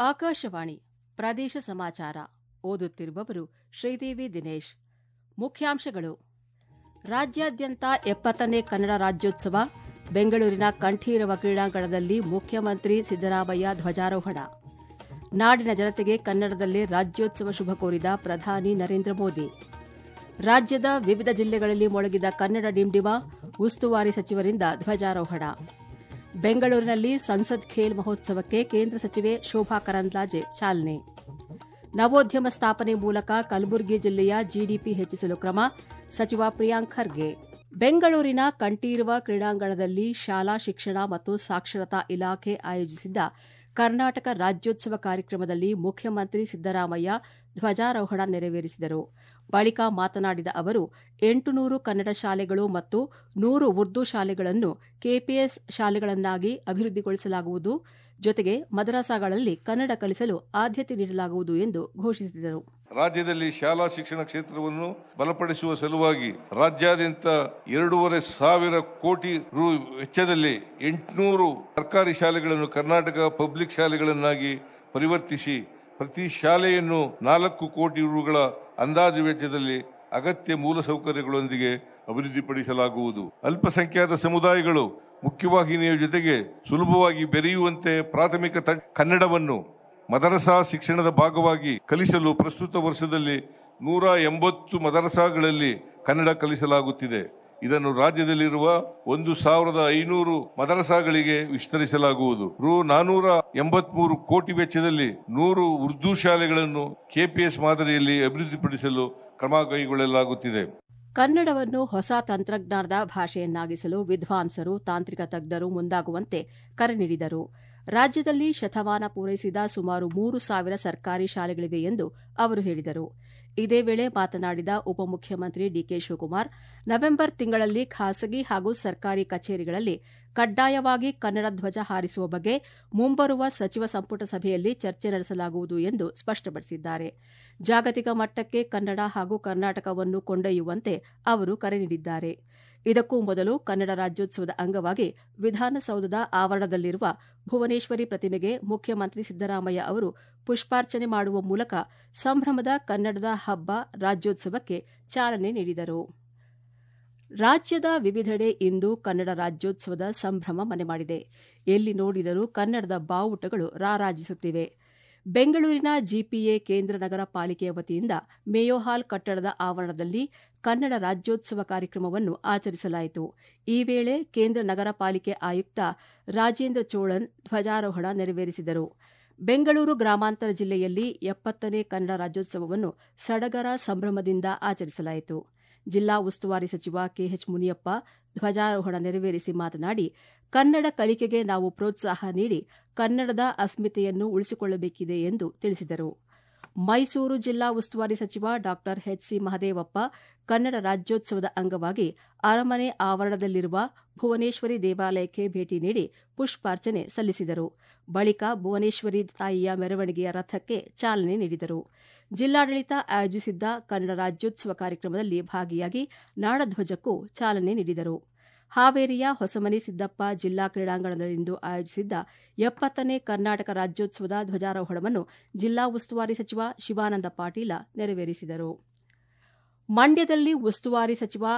ಆಕಾಶವಾಣಿ ಪ್ರದೇಶ ಸಮಾಚಾರ ಓದುತ್ತಿರುವವರು ಶ್ರೀದೇವಿ ದಿನೇಶ್ ಮುಖ್ಯಾಂಶಗಳು ರಾಜ್ಯಾದ್ಯಂತ ಎಪ್ಪತ್ತನೇ ಕನ್ನಡ ರಾಜ್ಯೋತ್ಸವ ಬೆಂಗಳೂರಿನ ಕಂಠೀರವ ಕ್ರೀಡಾಂಗಣದಲ್ಲಿ ಮುಖ್ಯಮಂತ್ರಿ ಸಿದ್ದರಾಮಯ್ಯ ಧ್ವಜಾರೋಹಣ ನಾಡಿನ ಜನತೆಗೆ ಕನ್ನಡದಲ್ಲೇ ರಾಜ್ಯೋತ್ಸವ ಶುಭ ಕೋರಿದ ಪ್ರಧಾನಿ ನರೇಂದ್ರ ಮೋದಿ ರಾಜ್ಯದ ವಿವಿಧ ಜಿಲ್ಲೆಗಳಲ್ಲಿ ಮೊಳಗಿದ ಕನ್ನಡ ಡಿಂಡಿಮ ಉಸ್ತುವಾರಿ ಸಚಿವರಿಂದ ಧ್ವಜಾರೋಹಣ ಬೆಂಗಳೂರಿನಲ್ಲಿ ಸಂಸದ್ ಖೇಲ್ ಮಹೋತ್ಸವಕ್ಕೆ ಕೇಂದ್ರ ಸಚಿವೆ ಶೋಭಾ ಕರಂದ್ಲಾಜೆ ಚಾಲನೆ ನವೋದ್ಯಮ ಸ್ಥಾಪನೆ ಮೂಲಕ ಕಲಬುರಗಿ ಜಿಲ್ಲೆಯ ಜಿಡಿಪಿ ಹೆಚ್ಚಿಸಲು ಕ್ರಮ ಸಚಿವ ಪ್ರಿಯಾಂಕ್ ಖರ್ಗೆ ಬೆಂಗಳೂರಿನ ಕಂಠೀರವ ಕ್ರೀಡಾಂಗಣದಲ್ಲಿ ಶಾಲಾ ಶಿಕ್ಷಣ ಮತ್ತು ಸಾಕ್ಷರತಾ ಇಲಾಖೆ ಆಯೋಜಿಸಿದ್ದ ಕರ್ನಾಟಕ ರಾಜ್ಯೋತ್ಸವ ಕಾರ್ಯಕ್ರಮದಲ್ಲಿ ಮುಖ್ಯಮಂತ್ರಿ ಸಿದ್ದರಾಮಯ್ಯ ಧ್ವಜಾರೋಹಣ ನೆರವೇರಿಸಿದರು ಬಳಿಕ ಮಾತನಾಡಿದ ಅವರು ಎಂಟುನೂರು ಕನ್ನಡ ಶಾಲೆಗಳು ಮತ್ತು ನೂರು ಉರ್ದು ಶಾಲೆಗಳನ್ನು ಕೆಪಿಎಸ್ ಶಾಲೆಗಳನ್ನಾಗಿ ಅಭಿವೃದ್ಧಿಗೊಳಿಸಲಾಗುವುದು ಜೊತೆಗೆ ಮದರಸಾಗಳಲ್ಲಿ ಕನ್ನಡ ಕಲಿಸಲು ಆದ್ಯತೆ ನೀಡಲಾಗುವುದು ಎಂದು ಘೋಷಿಸಿದರು ರಾಜ್ಯದಲ್ಲಿ ಶಾಲಾ ಶಿಕ್ಷಣ ಕ್ಷೇತ್ರವನ್ನು ಬಲಪಡಿಸುವ ಸಲುವಾಗಿ ರಾಜ್ಯಾದ್ಯಂತ ಎರಡೂವರೆ ಸಾವಿರ ಕೋಟಿ ರು ವೆಚ್ಚದಲ್ಲಿ ಎಂಟುನೂರು ಸರ್ಕಾರಿ ಶಾಲೆಗಳನ್ನು ಕರ್ನಾಟಕ ಪಬ್ಲಿಕ್ ಶಾಲೆಗಳನ್ನಾಗಿ ಪರಿವರ್ತಿಸಿ ಪ್ರತಿ ಶಾಲೆಯನ್ನು ನಾಲ್ಕು ಕೋಟಿ ರುಗಳ ಅಂದಾಜು ವೆಚ್ಚದಲ್ಲಿ ಅಗತ್ಯ ಮೂಲಸೌಕರ್ಯಗಳೊಂದಿಗೆ ಅಭಿವೃದ್ಧಿಪಡಿಸಲಾಗುವುದು ಅಲ್ಪಸಂಖ್ಯಾತ ಸಮುದಾಯಗಳು ಮುಖ್ಯವಾಹಿನಿಯ ಜೊತೆಗೆ ಸುಲಭವಾಗಿ ಬೆರೆಯುವಂತೆ ಪ್ರಾಥಮಿಕ ತ- ಕನ್ನಡವನ್ನು ಮದರಸಾ ಶಿಕ್ಷಣದ ಭಾಗವಾಗಿ ಕಲಿಸಲು ಪ್ರಸ್ತುತ ವರ್ಷದಲ್ಲಿ ನೂರ ಎಂಬತ್ತು ಮದರಸಾಗಳಲ್ಲಿ ಕನ್ನಡ ಕಲಿಸಲಾಗುತ್ತಿದೆ ಇದನ್ನು ರಾಜ್ಯದಲ್ಲಿರುವ ಒಂದು ಸಾವಿರದ ಐನೂರು ಮದರಸಾಗಳಿಗೆ ವಿಸ್ತರಿಸಲಾಗುವುದು ರು ನಾನೂರ ಎಂಬತ್ಮೂರು ಕೋಟಿ ವೆಚ್ಚದಲ್ಲಿ ನೂರು ಉರ್ದು ಶಾಲೆಗಳನ್ನು ಕೆಪಿಎಸ್ ಮಾದರಿಯಲ್ಲಿ ಅಭಿವೃದ್ಧಿಪಡಿಸಲು ಕ್ರಮ ಕೈಗೊಳ್ಳಲಾಗುತ್ತಿದೆ ಕನ್ನಡವನ್ನು ಹೊಸ ತಂತ್ರಜ್ಞಾನದ ಭಾಷೆಯನ್ನಾಗಿಸಲು ವಿದ್ವಾಂಸರು ತಾಂತ್ರಿಕ ತಜ್ಞರು ಮುಂದಾಗುವಂತೆ ಕರೆ ನೀಡಿದರು ರಾಜ್ಯದಲ್ಲಿ ಶತಮಾನ ಪೂರೈಸಿದ ಸುಮಾರು ಮೂರು ಸಾವಿರ ಸರ್ಕಾರಿ ಶಾಲೆಗಳಿವೆ ಎಂದು ಅವರು ಹೇಳಿದರು ಇದೇ ವೇಳೆ ಮಾತನಾಡಿದ ಉಪಮುಖ್ಯಮಂತ್ರಿ ಡಿಕೆ ಶಿವಕುಮಾರ್ ನವೆಂಬರ್ ತಿಂಗಳಲ್ಲಿ ಖಾಸಗಿ ಹಾಗೂ ಸರ್ಕಾರಿ ಕಚೇರಿಗಳಲ್ಲಿ ಕಡ್ಡಾಯವಾಗಿ ಕನ್ನಡ ಧ್ವಜ ಹಾರಿಸುವ ಬಗ್ಗೆ ಮುಂಬರುವ ಸಚಿವ ಸಂಪುಟ ಸಭೆಯಲ್ಲಿ ಚರ್ಚೆ ನಡೆಸಲಾಗುವುದು ಎಂದು ಸ್ಪಷ್ಟಪಡಿಸಿದ್ದಾರೆ ಜಾಗತಿಕ ಮಟ್ಟಕ್ಕೆ ಕನ್ನಡ ಹಾಗೂ ಕರ್ನಾಟಕವನ್ನು ಕೊಂಡೊಯ್ಯುವಂತೆ ಅವರು ಕರೆ ನೀಡಿದ್ದಾರೆ ಇದಕ್ಕೂ ಮೊದಲು ಕನ್ನಡ ರಾಜ್ಯೋತ್ಸವದ ಅಂಗವಾಗಿ ವಿಧಾನಸೌಧದ ಆವರಣದಲ್ಲಿರುವ ಭುವನೇಶ್ವರಿ ಪ್ರತಿಮೆಗೆ ಮುಖ್ಯಮಂತ್ರಿ ಸಿದ್ದರಾಮಯ್ಯ ಅವರು ಪುಷ್ಪಾರ್ಚನೆ ಮಾಡುವ ಮೂಲಕ ಸಂಭ್ರಮದ ಕನ್ನಡದ ಹಬ್ಬ ರಾಜ್ಯೋತ್ಸವಕ್ಕೆ ಚಾಲನೆ ನೀಡಿದರು ರಾಜ್ಯದ ವಿವಿಧೆಡೆ ಇಂದು ಕನ್ನಡ ರಾಜ್ಯೋತ್ಸವದ ಸಂಭ್ರಮ ಮನೆ ಮಾಡಿದೆ ಎಲ್ಲಿ ನೋಡಿದರೂ ಕನ್ನಡದ ಬಾವುಟಗಳು ರಾರಾಜಿಸುತ್ತಿವೆ ಬೆಂಗಳೂರಿನ ಜಿಪಿಎ ಕೇಂದ್ರ ನಗರ ಪಾಲಿಕೆಯ ವತಿಯಿಂದ ಮೇಯೋ ಹಾಲ್ ಕಟ್ಟಡದ ಆವರಣದಲ್ಲಿ ಕನ್ನಡ ರಾಜ್ಯೋತ್ಸವ ಕಾರ್ಯಕ್ರಮವನ್ನು ಆಚರಿಸಲಾಯಿತು ಈ ವೇಳೆ ಕೇಂದ್ರ ನಗರ ಪಾಲಿಕೆ ಆಯುಕ್ತ ರಾಜೇಂದ್ರ ಚೋಳನ್ ಧ್ವಜಾರೋಹಣ ನೆರವೇರಿಸಿದರು ಬೆಂಗಳೂರು ಗ್ರಾಮಾಂತರ ಜಿಲ್ಲೆಯಲ್ಲಿ ಎಪ್ಪತ್ತನೇ ಕನ್ನಡ ರಾಜ್ಯೋತ್ಸವವನ್ನು ಸಡಗರ ಸಂಭ್ರಮದಿಂದ ಆಚರಿಸಲಾಯಿತು ಜಿಲ್ಲಾ ಉಸ್ತುವಾರಿ ಸಚಿವ ಕೆಎಚ್ ಮುನಿಯಪ್ಪ ಧ್ವಜಾರೋಹಣ ನೆರವೇರಿಸಿ ಮಾತನಾಡಿ ಕನ್ನಡ ಕಲಿಕೆಗೆ ನಾವು ಪ್ರೋತ್ಸಾಹ ನೀಡಿ ಕನ್ನಡದ ಅಸ್ಮಿತೆಯನ್ನು ಉಳಿಸಿಕೊಳ್ಳಬೇಕಿದೆ ಎಂದು ತಿಳಿಸಿದರು ಮೈಸೂರು ಜಿಲ್ಲಾ ಉಸ್ತುವಾರಿ ಸಚಿವ ಡಾ ಎಚ್ಸಿ ಮಹದೇವಪ್ಪ ಕನ್ನಡ ರಾಜ್ಯೋತ್ಸವದ ಅಂಗವಾಗಿ ಅರಮನೆ ಆವರಣದಲ್ಲಿರುವ ಭುವನೇಶ್ವರಿ ದೇವಾಲಯಕ್ಕೆ ಭೇಟಿ ನೀಡಿ ಪುಷ್ಪಾರ್ಚನೆ ಸಲ್ಲಿಸಿದರು ಬಳಿಕ ಭುವನೇಶ್ವರಿ ತಾಯಿಯ ಮೆರವಣಿಗೆಯ ರಥಕ್ಕೆ ಚಾಲನೆ ನೀಡಿದರು ಜಿಲ್ಲಾಡಳಿತ ಆಯೋಜಿಸಿದ್ದ ಕನ್ನಡ ರಾಜ್ಯೋತ್ಸವ ಕಾರ್ಯಕ್ರಮದಲ್ಲಿ ಭಾಗಿಯಾಗಿ ನಾಡಧ್ವಜಕ್ಕೂ ಚಾಲನೆ ನೀಡಿದರು ಹಾವೇರಿಯ ಹೊಸಮನಿ ಸಿದ್ದಪ್ಪ ಜಿಲ್ಲಾ ಕ್ರೀಡಾಂಗಣದಲ್ಲಿಂದು ಆಯೋಜಿಸಿದ್ದ ಎಪ್ಪತ್ತನೇ ಕರ್ನಾಟಕ ರಾಜ್ಯೋತ್ಸವದ ಧ್ವಜಾರೋಹಣವನ್ನು ಜಿಲ್ಲಾ ಉಸ್ತುವಾರಿ ಸಚಿವ ಶಿವಾನಂದ ಪಾಟೀಲ ನೆರವೇರಿಸಿದರು ಮಂಡ್ಯದಲ್ಲಿ ಉಸ್ತುವಾರಿ ಸಚಿವ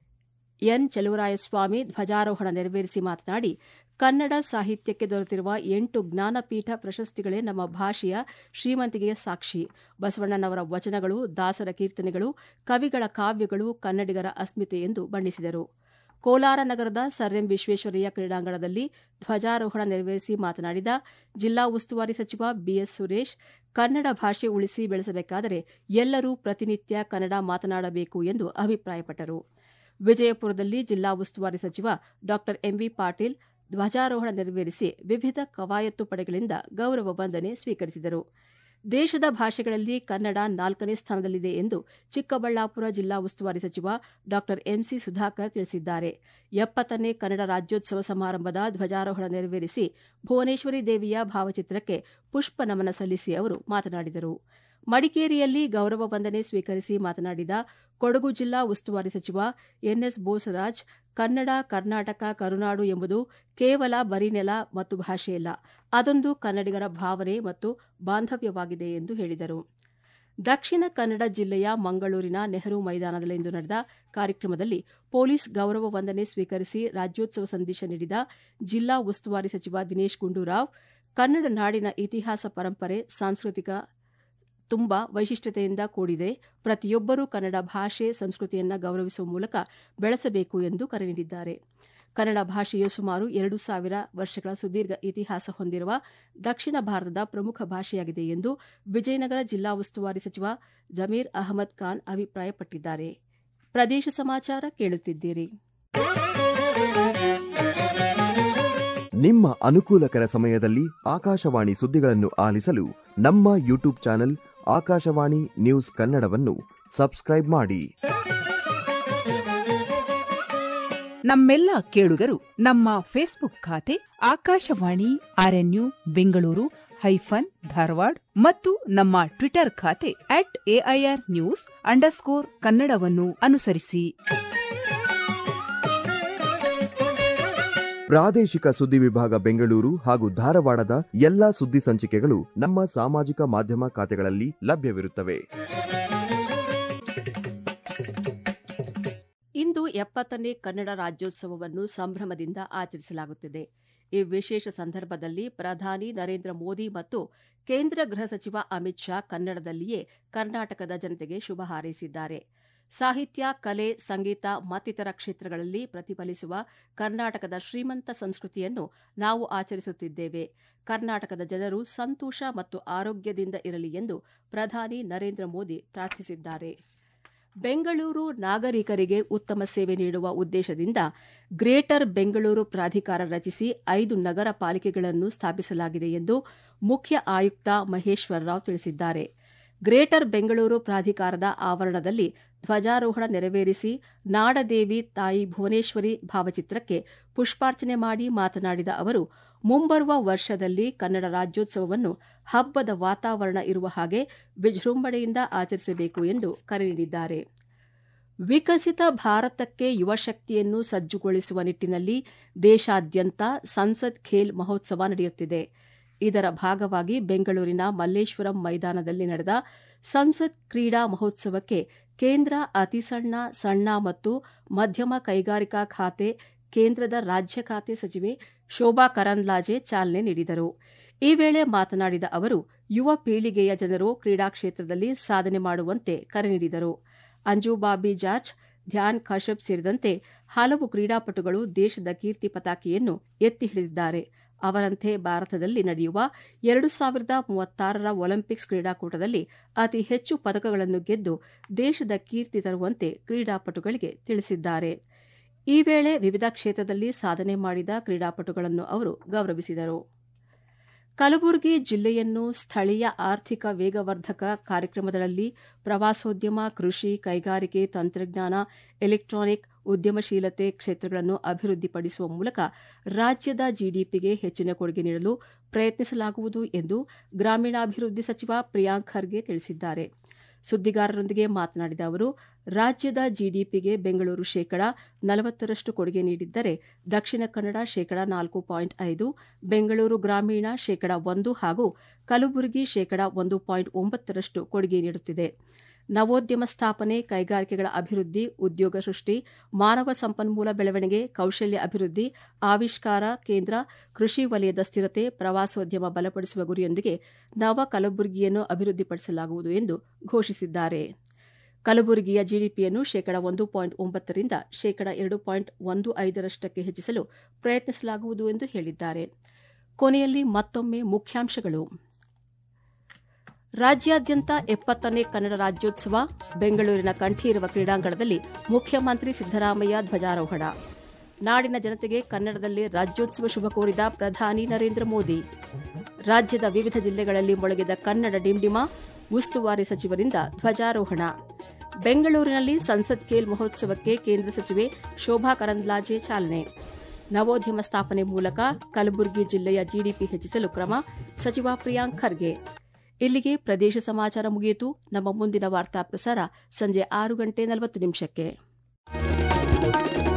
ಎನ್ ಚಲುವರಾಯಸ್ವಾಮಿ ಧ್ವಜಾರೋಹಣ ನೆರವೇರಿಸಿ ಮಾತನಾಡಿ ಕನ್ನಡ ಸಾಹಿತ್ಯಕ್ಕೆ ದೊರೆತಿರುವ ಎಂಟು ಜ್ಞಾನಪೀಠ ಪ್ರಶಸ್ತಿಗಳೇ ನಮ್ಮ ಭಾಷೆಯ ಶ್ರೀಮಂತಿಕೆಯ ಸಾಕ್ಷಿ ಬಸವಣ್ಣನವರ ವಚನಗಳು ದಾಸರ ಕೀರ್ತನೆಗಳು ಕವಿಗಳ ಕಾವ್ಯಗಳು ಕನ್ನಡಿಗರ ಅಸ್ಮಿತೆ ಎಂದು ಬಣ್ಣಿಸಿದರು ಕೋಲಾರ ನಗರದ ಸರ್ ಎಂ ವಿಶ್ವೇಶ್ವರಯ್ಯ ಕ್ರೀಡಾಂಗಣದಲ್ಲಿ ಧ್ವಜಾರೋಹಣ ನೆರವೇರಿಸಿ ಮಾತನಾಡಿದ ಜಿಲ್ಲಾ ಉಸ್ತುವಾರಿ ಸಚಿವ ಬಿಎಸ್ ಸುರೇಶ್ ಕನ್ನಡ ಭಾಷೆ ಉಳಿಸಿ ಬೆಳೆಸಬೇಕಾದರೆ ಎಲ್ಲರೂ ಪ್ರತಿನಿತ್ಯ ಕನ್ನಡ ಮಾತನಾಡಬೇಕು ಎಂದು ಅಭಿಪ್ರಾಯಪಟ್ಟರು ವಿಜಯಪುರದಲ್ಲಿ ಜಿಲ್ಲಾ ಉಸ್ತುವಾರಿ ಸಚಿವ ಡಾ ಎಂವಿ ಪಾಟೀಲ್ ಧ್ವಜಾರೋಹಣ ನೆರವೇರಿಸಿ ವಿವಿಧ ಕವಾಯತ್ತು ಪಡೆಗಳಿಂದ ಗೌರವ ವಂದನೆ ಸ್ವೀಕರಿಸಿದರು ದೇಶದ ಭಾಷೆಗಳಲ್ಲಿ ಕನ್ನಡ ನಾಲ್ಕನೇ ಸ್ಥಾನದಲ್ಲಿದೆ ಎಂದು ಚಿಕ್ಕಬಳ್ಳಾಪುರ ಜಿಲ್ಲಾ ಉಸ್ತುವಾರಿ ಸಚಿವ ಡಾ ಎಂಸಿ ಸುಧಾಕರ್ ತಿಳಿಸಿದ್ದಾರೆ ಎಪ್ಪತ್ತನೇ ಕನ್ನಡ ರಾಜ್ಯೋತ್ಸವ ಸಮಾರಂಭದ ಧ್ವಜಾರೋಹಣ ನೆರವೇರಿಸಿ ಭುವನೇಶ್ವರಿ ದೇವಿಯ ಭಾವಚಿತ್ರಕ್ಕೆ ಪುಷ್ಪ ನಮನ ಸಲ್ಲಿಸಿ ಅವರು ಮಾತನಾಡಿದರು ಮಡಿಕೇರಿಯಲ್ಲಿ ಗೌರವ ವಂದನೆ ಸ್ವೀಕರಿಸಿ ಮಾತನಾಡಿದ ಕೊಡಗು ಜಿಲ್ಲಾ ಉಸ್ತುವಾರಿ ಸಚಿವ ಎನ್ಎಸ್ ಬೋಸರಾಜ್ ಕನ್ನಡ ಕರ್ನಾಟಕ ಕರುನಾಡು ಎಂಬುದು ಕೇವಲ ಬರಿನೆಲ ಮತ್ತು ಭಾಷೆಯಲ್ಲ ಅದೊಂದು ಕನ್ನಡಿಗರ ಭಾವನೆ ಮತ್ತು ಬಾಂಧವ್ಯವಾಗಿದೆ ಎಂದು ಹೇಳಿದರು ದಕ್ಷಿಣ ಕನ್ನಡ ಜಿಲ್ಲೆಯ ಮಂಗಳೂರಿನ ನೆಹರು ಮೈದಾನದಲ್ಲಿಂದು ನಡೆದ ಕಾರ್ಯಕ್ರಮದಲ್ಲಿ ಪೊಲೀಸ್ ಗೌರವ ವಂದನೆ ಸ್ವೀಕರಿಸಿ ರಾಜ್ಯೋತ್ಸವ ಸಂದೇಶ ನೀಡಿದ ಜಿಲ್ಲಾ ಉಸ್ತುವಾರಿ ಸಚಿವ ದಿನೇಶ್ ಗುಂಡೂರಾವ್ ಕನ್ನಡ ನಾಡಿನ ಇತಿಹಾಸ ಪರಂಪರೆ ಸಾಂಸ್ಕೃತಿಕ ತುಂಬಾ ವೈಶಿಷ್ಟ್ಯತೆಯಿಂದ ಕೂಡಿದೆ ಪ್ರತಿಯೊಬ್ಬರೂ ಕನ್ನಡ ಭಾಷೆ ಸಂಸ್ಕೃತಿಯನ್ನು ಗೌರವಿಸುವ ಮೂಲಕ ಬೆಳೆಸಬೇಕು ಎಂದು ಕರೆ ನೀಡಿದ್ದಾರೆ ಕನ್ನಡ ಭಾಷೆಯು ಸುಮಾರು ಎರಡು ಸಾವಿರ ವರ್ಷಗಳ ಸುದೀರ್ಘ ಇತಿಹಾಸ ಹೊಂದಿರುವ ದಕ್ಷಿಣ ಭಾರತದ ಪ್ರಮುಖ ಭಾಷೆಯಾಗಿದೆ ಎಂದು ವಿಜಯನಗರ ಜಿಲ್ಲಾ ಉಸ್ತುವಾರಿ ಸಚಿವ ಜಮೀರ್ ಅಹಮದ್ ಖಾನ್ ಅಭಿಪ್ರಾಯಪಟ್ಟಿದ್ದಾರೆ ಪ್ರದೇಶ ಸಮಾಚಾರ ಕೇಳುತ್ತಿದ್ದೀರಿ ನಿಮ್ಮ ಅನುಕೂಲಕರ ಸಮಯದಲ್ಲಿ ಆಕಾಶವಾಣಿ ಸುದ್ದಿಗಳನ್ನು ಆಲಿಸಲು ನಮ್ಮ ಯೂಟ್ಯೂಬ್ ಚಾನೆಲ್ ಆಕಾಶವಾಣಿ ನ್ಯೂಸ್ ಕನ್ನಡವನ್ನು ಸಬ್ಸ್ಕ್ರೈಬ್ ಮಾಡಿ ನಮ್ಮೆಲ್ಲ ಕೇಳುಗರು ನಮ್ಮ ಫೇಸ್ಬುಕ್ ಖಾತೆ ಆಕಾಶವಾಣಿ ಆರ್ಎನ್ಯು ಬೆಂಗಳೂರು ಹೈಫನ್ ಧಾರವಾಡ ಮತ್ತು ನಮ್ಮ ಟ್ವಿಟರ್ ಖಾತೆ ಅಟ್ ಎಐಆರ್ ನ್ಯೂಸ್ ಅಂಡರ್ಸ್ಕೋರ್ ಕನ್ನಡವನ್ನು ಅನುಸರಿಸಿ ಪ್ರಾದೇಶಿಕ ಸುದ್ದಿ ವಿಭಾಗ ಬೆಂಗಳೂರು ಹಾಗೂ ಧಾರವಾಡದ ಎಲ್ಲಾ ಸುದ್ದಿ ಸಂಚಿಕೆಗಳು ನಮ್ಮ ಸಾಮಾಜಿಕ ಮಾಧ್ಯಮ ಖಾತೆಗಳಲ್ಲಿ ಲಭ್ಯವಿರುತ್ತವೆ ಇಂದು ಎಪ್ಪತ್ತನೇ ಕನ್ನಡ ರಾಜ್ಯೋತ್ಸವವನ್ನು ಸಂಭ್ರಮದಿಂದ ಆಚರಿಸಲಾಗುತ್ತಿದೆ ಈ ವಿಶೇಷ ಸಂದರ್ಭದಲ್ಲಿ ಪ್ರಧಾನಿ ನರೇಂದ್ರ ಮೋದಿ ಮತ್ತು ಕೇಂದ್ರ ಗೃಹ ಸಚಿವ ಅಮಿತ್ ಶಾ ಕನ್ನಡದಲ್ಲಿಯೇ ಕರ್ನಾಟಕದ ಜನತೆಗೆ ಶುಭ ಹಾರೈಸಿದ್ದಾರೆ ಸಾಹಿತ್ಯ ಕಲೆ ಸಂಗೀತ ಮತ್ತಿತರ ಕ್ಷೇತ್ರಗಳಲ್ಲಿ ಪ್ರತಿಫಲಿಸುವ ಕರ್ನಾಟಕದ ಶ್ರೀಮಂತ ಸಂಸ್ಕೃತಿಯನ್ನು ನಾವು ಆಚರಿಸುತ್ತಿದ್ದೇವೆ ಕರ್ನಾಟಕದ ಜನರು ಸಂತೋಷ ಮತ್ತು ಆರೋಗ್ಯದಿಂದ ಇರಲಿ ಎಂದು ಪ್ರಧಾನಿ ನರೇಂದ್ರ ಮೋದಿ ಪ್ರಾರ್ಥಿಸಿದ್ದಾರೆ ಬೆಂಗಳೂರು ನಾಗರಿಕರಿಗೆ ಉತ್ತಮ ಸೇವೆ ನೀಡುವ ಉದ್ದೇಶದಿಂದ ಗ್ರೇಟರ್ ಬೆಂಗಳೂರು ಪ್ರಾಧಿಕಾರ ರಚಿಸಿ ಐದು ನಗರ ಪಾಲಿಕೆಗಳನ್ನು ಸ್ಥಾಪಿಸಲಾಗಿದೆ ಎಂದು ಮುಖ್ಯ ಆಯುಕ್ತ ಮಹೇಶ್ವರರಾವ್ ತಿಳಿಸಿದ್ದಾರೆ ಗ್ರೇಟರ್ ಬೆಂಗಳೂರು ಪ್ರಾಧಿಕಾರದ ಆವರಣದಲ್ಲಿ ಧ್ವಜಾರೋಹಣ ನೆರವೇರಿಸಿ ನಾಡದೇವಿ ತಾಯಿ ಭುವನೇಶ್ವರಿ ಭಾವಚಿತ್ರಕ್ಕೆ ಪುಷ್ಪಾರ್ಚನೆ ಮಾಡಿ ಮಾತನಾಡಿದ ಅವರು ಮುಂಬರುವ ವರ್ಷದಲ್ಲಿ ಕನ್ನಡ ರಾಜ್ಯೋತ್ಸವವನ್ನು ಹಬ್ಬದ ವಾತಾವರಣ ಇರುವ ಹಾಗೆ ವಿಜೃಂಭಣೆಯಿಂದ ಆಚರಿಸಬೇಕು ಎಂದು ಕರೆ ನೀಡಿದ್ದಾರೆ ವಿಕಸಿತ ಭಾರತಕ್ಕೆ ಯುವಶಕ್ತಿಯನ್ನು ಸಜ್ಜುಗೊಳಿಸುವ ನಿಟ್ಟಿನಲ್ಲಿ ದೇಶಾದ್ಯಂತ ಸಂಸದ್ ಖೇಲ್ ಮಹೋತ್ಸವ ನಡೆಯುತ್ತಿದೆ ಇದರ ಭಾಗವಾಗಿ ಬೆಂಗಳೂರಿನ ಮಲ್ಲೇಶ್ವರಂ ಮೈದಾನದಲ್ಲಿ ನಡೆದ ಸಂಸತ್ ಕ್ರೀಡಾ ಮಹೋತ್ಸವಕ್ಕೆ ಕೇಂದ್ರ ಅತಿಸಣ್ಣ ಸಣ್ಣ ಮತ್ತು ಮಧ್ಯಮ ಕೈಗಾರಿಕಾ ಖಾತೆ ಕೇಂದ್ರದ ರಾಜ್ಯ ಖಾತೆ ಸಚಿವೆ ಶೋಭಾ ಕರಂದ್ಲಾಜೆ ಚಾಲನೆ ನೀಡಿದರು ಈ ವೇಳೆ ಮಾತನಾಡಿದ ಅವರು ಯುವ ಪೀಳಿಗೆಯ ಜನರು ಕ್ರೀಡಾ ಕ್ಷೇತ್ರದಲ್ಲಿ ಸಾಧನೆ ಮಾಡುವಂತೆ ಕರೆ ನೀಡಿದರು ಅಂಜುಬಾಬಿ ಜಾರ್ಜ್ ಧ್ಯಾನ್ ಕಶ್ಯಪ್ ಸೇರಿದಂತೆ ಹಲವು ಕ್ರೀಡಾಪಟುಗಳು ದೇಶದ ಕೀರ್ತಿ ಪತಾಕೆಯನ್ನು ಎತ್ತಿ ಹಿಡಿದಿದ್ದಾರೆ ಅವರಂತೆ ಭಾರತದಲ್ಲಿ ನಡೆಯುವ ಎರಡು ಸಾವಿರದ ಮೂವತ್ತಾರರ ಒಲಿಂಪಿಕ್ಸ್ ಕ್ರೀಡಾಕೂಟದಲ್ಲಿ ಅತಿ ಹೆಚ್ಚು ಪದಕಗಳನ್ನು ಗೆದ್ದು ದೇಶದ ಕೀರ್ತಿ ತರುವಂತೆ ಕ್ರೀಡಾಪಟುಗಳಿಗೆ ತಿಳಿಸಿದ್ದಾರೆ ಈ ವೇಳೆ ವಿವಿಧ ಕ್ಷೇತ್ರದಲ್ಲಿ ಸಾಧನೆ ಮಾಡಿದ ಕ್ರೀಡಾಪಟುಗಳನ್ನು ಅವರು ಗೌರವಿಸಿದರು ಕಲಬುರಗಿ ಜಿಲ್ಲೆಯನ್ನು ಸ್ಥಳೀಯ ಆರ್ಥಿಕ ವೇಗವರ್ಧಕ ಕಾರ್ಯಕ್ರಮಗಳಲ್ಲಿ ಪ್ರವಾಸೋದ್ಯಮ ಕೃಷಿ ಕೈಗಾರಿಕೆ ತಂತ್ರಜ್ಞಾನ ಎಲೆಕ್ಟ್ರಾನಿಕ್ ಉದ್ಯಮಶೀಲತೆ ಕ್ಷೇತ್ರಗಳನ್ನು ಅಭಿವೃದ್ಧಿಪಡಿಸುವ ಮೂಲಕ ರಾಜ್ಯದ ಜಿಡಿಪಿಗೆ ಹೆಚ್ಚಿನ ಕೊಡುಗೆ ನೀಡಲು ಪ್ರಯತ್ನಿಸಲಾಗುವುದು ಎಂದು ಗ್ರಾಮೀಣಾಭಿವೃದ್ಧಿ ಸಚಿವ ಪ್ರಿಯಾಂಕ್ ಖರ್ಗೆ ತಿಳಿಸಿದ್ದಾರೆ ಸುದ್ದಿಗಾರರೊಂದಿಗೆ ಮಾತನಾಡಿದ ಅವರು ರಾಜ್ಯದ ಜಿಡಿಪಿಗೆ ಬೆಂಗಳೂರು ಶೇಕಡ ನಲವತ್ತರಷ್ಟು ಕೊಡುಗೆ ನೀಡಿದ್ದರೆ ದಕ್ಷಿಣ ಕನ್ನಡ ಶೇಕಡ ನಾಲ್ಕು ಪಾಯಿಂಟ್ ಐದು ಬೆಂಗಳೂರು ಗ್ರಾಮೀಣ ಶೇಕಡ ಒಂದು ಹಾಗೂ ಕಲಬುರಗಿ ಶೇಕಡ ಒಂದು ಪಾಯಿಂಟ್ ಒಂಬತ್ತರಷ್ಟು ಕೊಡುಗೆ ನೀಡುತ್ತಿದೆ ನವೋದ್ಯಮ ಸ್ಥಾಪನೆ ಕೈಗಾರಿಕೆಗಳ ಅಭಿವೃದ್ಧಿ ಉದ್ಯೋಗ ಸೃಷ್ಟಿ ಮಾನವ ಸಂಪನ್ಮೂಲ ಬೆಳವಣಿಗೆ ಕೌಶಲ್ಯ ಅಭಿವೃದ್ಧಿ ಆವಿಷ್ಕಾರ ಕೇಂದ್ರ ಕೃಷಿ ವಲಯದ ಸ್ಥಿರತೆ ಪ್ರವಾಸೋದ್ಯಮ ಬಲಪಡಿಸುವ ಗುರಿಯೊಂದಿಗೆ ನವ ಕಲಬುರಗಿಯನ್ನು ಅಭಿವೃದ್ಧಿಪಡಿಸಲಾಗುವುದು ಎಂದು ಘೋಷಿಸಿದ್ದಾರೆ ಕಲಬುರಗಿಯ ಜಿಡಿಪಿಯನ್ನು ಶೇಕಡ ಒಂದು ಪಾಯಿಂಟ್ ಒಂಬತ್ತರಿಂದ ಶೇಕಡ ಎರಡು ಪಾಯಿಂಟ್ ಒಂದು ಐದರಷ್ಟಕ್ಕೆ ಹೆಚ್ಚಿಸಲು ಪ್ರಯತ್ನಿಸಲಾಗುವುದು ಎಂದು ಹೇಳಿದ್ದಾರೆ ಕೊನೆಯಲ್ಲಿ ಮತ್ತೊಮ್ಮೆ ಮುಖ್ಯಾಂಶಗಳು ರಾಜ್ಯಾದ್ಯಂತ ಎಪ್ಪತ್ತನೇ ಕನ್ನಡ ರಾಜ್ಯೋತ್ಸವ ಬೆಂಗಳೂರಿನ ಕಂಠೀರವ ಕ್ರೀಡಾಂಗಣದಲ್ಲಿ ಮುಖ್ಯಮಂತ್ರಿ ಸಿದ್ದರಾಮಯ್ಯ ಧ್ವಜಾರೋಹಣ ನಾಡಿನ ಜನತೆಗೆ ಕನ್ನಡದಲ್ಲಿ ರಾಜ್ಯೋತ್ಸವ ಶುಭ ಕೋರಿದ ಪ್ರಧಾನಿ ನರೇಂದ್ರ ಮೋದಿ ರಾಜ್ಯದ ವಿವಿಧ ಜಿಲ್ಲೆಗಳಲ್ಲಿ ಮೊಳಗಿದ ಕನ್ನಡ ಡಿಂಡಿಮ ಉಸ್ತುವಾರಿ ಸಚಿವರಿಂದ ಧ್ವಜಾರೋಹಣ ಬೆಂಗಳೂರಿನಲ್ಲಿ ಸಂಸತ್ ಖೇಲ್ ಮಹೋತ್ಸವಕ್ಕೆ ಕೇಂದ್ರ ಸಚಿವೆ ಶೋಭಾ ಕರಂದ್ಲಾಜೆ ಚಾಲನೆ ನವೋದ್ಯಮ ಸ್ಥಾಪನೆ ಮೂಲಕ ಕಲಬುರಗಿ ಜಿಲ್ಲೆಯ ಜಿಡಿಪಿ ಹೆಚ್ಚಿಸಲು ಕ್ರಮ ಸಚಿವ ಪ್ರಿಯಾಂಕ್ ಖರ್ಗೆ ಇಲ್ಲಿಗೆ ಪ್ರದೇಶ ಸಮಾಚಾರ ಮುಗಿಯಿತು ನಮ್ಮ ಮುಂದಿನ ವಾರ್ತಾ ಪ್ರಸಾರ ಸಂಜೆ ಆರು ಗಂಟೆ ನಲವತ್ತು ನಿಮಿಷಕ್ಕೆ